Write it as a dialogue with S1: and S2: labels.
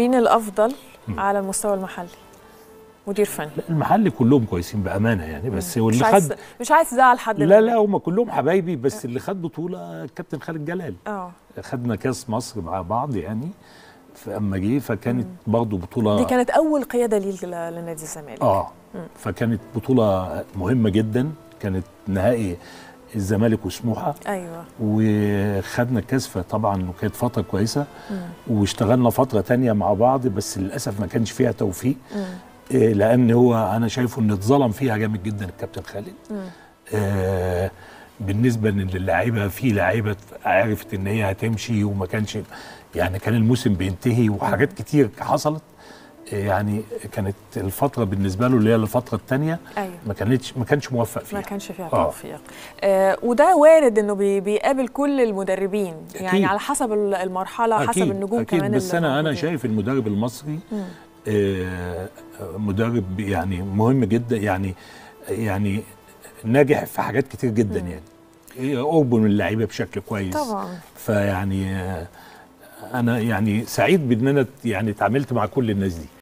S1: مين الافضل على المستوى المحلي مدير فني
S2: لا المحل كلهم كويسين بامانه يعني بس واللي
S1: مش عايز
S2: خد
S1: مش عايز تزعل حد
S2: لا لا هم كلهم حبايبي بس اللي خد بطوله الكابتن خالد جلال
S1: اه
S2: خدنا كاس مصر مع بعض يعني فاما جه فكانت برضه بطوله
S1: دي كانت اول قياده ليه ل- لنادي الزمالك
S2: اه فكانت بطوله مهمه جدا كانت نهائي الزمالك وسموحه
S1: ايوه
S2: وخدنا الكاس فطبعا وكانت فتره كويسه واشتغلنا فتره تانية مع بعض بس للاسف ما كانش فيها توفيق إيه، لان هو انا شايفه ان اتظلم فيها جامد جدا الكابتن خالد آه بالنسبه للاعيبه في لعيبه عرفت ان هي هتمشي وما كانش يعني كان الموسم بينتهي وحاجات كتير حصلت آه، يعني كانت الفتره بالنسبه له اللي هي الفتره الثانيه
S1: ايوه
S2: ما كانتش ما كانش موفق فيها
S1: ما كانش فيها
S2: آه.
S1: توفيق آه وده وارد انه بي بيقابل كل المدربين يعني
S2: أكيد.
S1: على حسب ال- المرحله حسب
S2: أكيد
S1: النجوم
S2: أكيد
S1: كمان
S2: بس
S1: اللي
S2: انا انا
S1: موجودين.
S2: شايف المدرب المصري آه مدرب يعني مهم جدا يعني يعني ناجح في حاجات كتير جدا يعني قربه من اللعيبه بشكل كويس
S1: طبعا
S2: فيعني آه، انا يعني سعيد بان انا يعني اتعاملت مع كل الناس دي